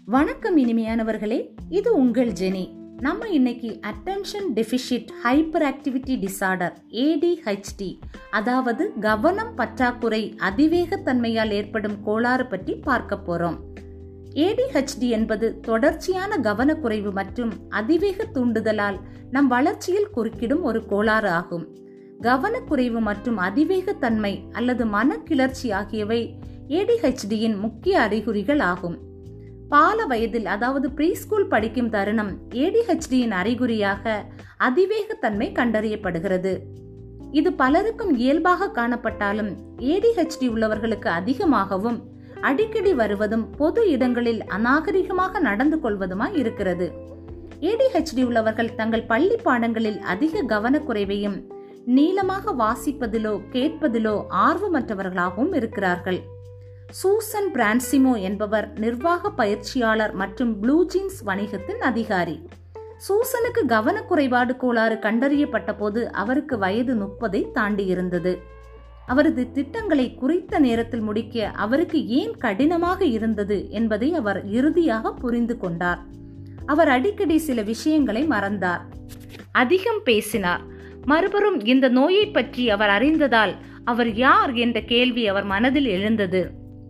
வணக்கம் இனிமையானவர்களே இது உங்கள் ஜெனி நம்ம இன்னைக்கு attention deficit hyperactivity disorder ADHD அதாவது கவனம் பற்றாக்குறை அதிவேகத்தன்மையால் ஏற்படும் கோளாறு பற்றி பார்க்க போறோம் ஏடிஹெச்டி என்பது தொடர்ச்சியான கவனக்குறைவு மற்றும் அதிவேக தூண்டுதலால் நம் வளர்ச்சியில் குறுக்கிடும் ஒரு கோளாறு ஆகும் கவனக்குறைவு மற்றும் அதிவேகத்தன்மை அல்லது மனக்கிளர்ச்சி ஆகியவை ஏடிஹெச்டியின் முக்கிய அறிகுறிகள் ஆகும் பால வயதில் அதாவது ப்ரீஸ்கூல் படிக்கும் தருணம் ஏடிஹெச்டியின் அறிகுறியாக அதிவேகத்தன்மை கண்டறியப்படுகிறது இது பலருக்கும் இயல்பாக காணப்பட்டாலும் ஏடிஹெச்டி உள்ளவர்களுக்கு அதிகமாகவும் அடிக்கடி வருவதும் பொது இடங்களில் அநாகரிகமாக நடந்து கொள்வதுமாய் இருக்கிறது ஏடிஹெச்டி உள்ளவர்கள் தங்கள் பள்ளி பாடங்களில் அதிக கவனக்குறைவையும் நீளமாக வாசிப்பதிலோ கேட்பதிலோ ஆர்வமற்றவர்களாகவும் இருக்கிறார்கள் சூசன் பிரான்சிமோ என்பவர் நிர்வாக பயிற்சியாளர் மற்றும் ப்ளூ ஜீன்ஸ் வணிகத்தின் அதிகாரி சூசனுக்கு கவனக்குறைபாடு கோளாறு கண்டறியப்பட்ட போது அவருக்கு வயது முப்பதை தாண்டியிருந்தது அவரது திட்டங்களை குறித்த நேரத்தில் முடிக்க அவருக்கு ஏன் கடினமாக இருந்தது என்பதை அவர் இறுதியாக புரிந்து கொண்டார் அவர் அடிக்கடி சில விஷயங்களை மறந்தார் அதிகம் பேசினார் மறுபுறம் இந்த நோயை பற்றி அவர் அறிந்ததால் அவர் யார் என்ற கேள்வி அவர் மனதில் எழுந்தது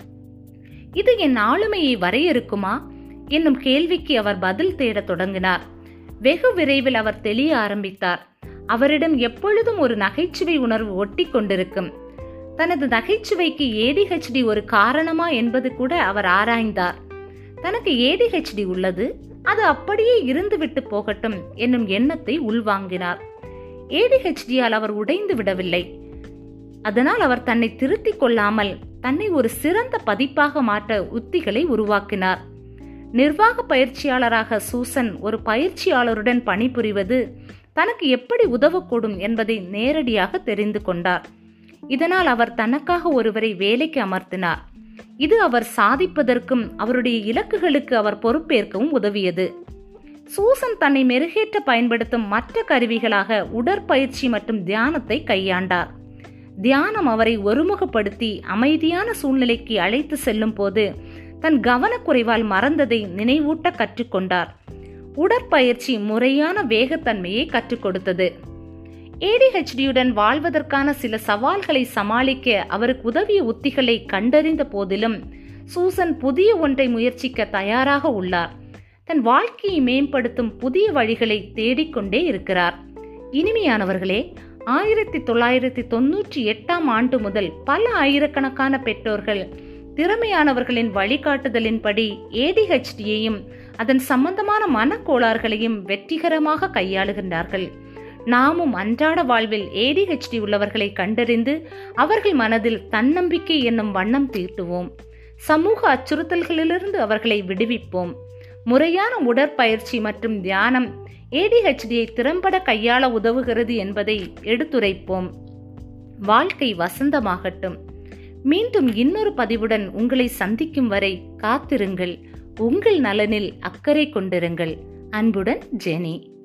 இது என் ஆளுமையை வரையறுக்குமா என்னும் கேள்விக்கு அவர் பதில் தேடத் தொடங்கினார் வெகு விரைவில் அவர் தெளிய ஆரம்பித்தார் அவரிடம் எப்பொழுதும் ஒரு நகைச்சுவை உணர்வு ஒட்டி கொண்டிருக்கும் தனது நகைச்சுவைக்கு ஏடிஹெச்டி ஒரு காரணமா என்பது கூட அவர் ஆராய்ந்தார் தனக்கு ஏடிஹெச்டி உள்ளது அது அப்படியே இருந்துவிட்டு போகட்டும் என்னும் எண்ணத்தை உள்வாங்கினார் ஏடிஹெச்டியால் அவர் உடைந்து விடவில்லை அதனால் அவர் தன்னை திருத்திக் கொள்ளாமல் தன்னை ஒரு சிறந்த பதிப்பாக மாற்ற உத்திகளை உருவாக்கினார் நிர்வாக பயிற்சியாளராக சூசன் ஒரு பயிற்சியாளருடன் பணிபுரிவது தனக்கு எப்படி உதவக்கூடும் என்பதை நேரடியாக தெரிந்து கொண்டார் இதனால் அவர் தனக்காக ஒருவரை வேலைக்கு அமர்த்தினார் இது அவர் சாதிப்பதற்கும் அவருடைய இலக்குகளுக்கு அவர் பொறுப்பேற்கவும் உதவியது சூசன் தன்னை மெருகேற்ற பயன்படுத்தும் மற்ற கருவிகளாக உடற்பயிற்சி மற்றும் தியானத்தை கையாண்டார் தியானம் அவரை ஒருமுகப்படுத்தி அமைதியான சூழ்நிலைக்கு அழைத்து செல்லும் போது தன் கவனக்குறைவால் மறந்ததை நினைவூட்ட கற்றுக்கொண்டார் உடற்பயிற்சி முறையான வேகத்தன்மையை கற்றுக் கொடுத்தது ஏடிஹெச்டியுடன் வாழ்வதற்கான சில சவால்களை சமாளிக்க அவருக்கு உதவிய உத்திகளை கண்டறிந்த போதிலும் சூசன் புதிய ஒன்றை முயற்சிக்க தயாராக உள்ளார் தன் வாழ்க்கையை மேம்படுத்தும் புதிய வழிகளை தேடிக்கொண்டே இருக்கிறார் இனிமையானவர்களே ஆயிரத்தி தொள்ளாயிரத்தி தொன்னூற்றி எட்டாம் ஆண்டு முதல் பல ஆயிரக்கணக்கான பெற்றோர்கள் திறமையானவர்களின் வழிகாட்டுதலின்படி ஏடிஹெச்டியையும் அதன் சம்பந்தமான மனக்கோளாறுகளையும் வெற்றிகரமாக கையாளுகின்றார்கள் நாமும் அன்றாட வாழ்வில் ஏடிஹெச்டி உள்ளவர்களை கண்டறிந்து அவர்கள் மனதில் தன்னம்பிக்கை என்னும் வண்ணம் தீட்டுவோம் சமூக அச்சுறுத்தல்களிலிருந்து அவர்களை விடுவிப்போம் முறையான உடற்பயிற்சி மற்றும் தியானம் ஏடிஹெச்டியை திறம்பட கையாள உதவுகிறது என்பதை எடுத்துரைப்போம் வாழ்க்கை வசந்தமாகட்டும் மீண்டும் இன்னொரு பதிவுடன் உங்களை சந்திக்கும் வரை காத்திருங்கள் உங்கள் நலனில் அக்கறை கொண்டிருங்கள் அன்புடன் ஜெனி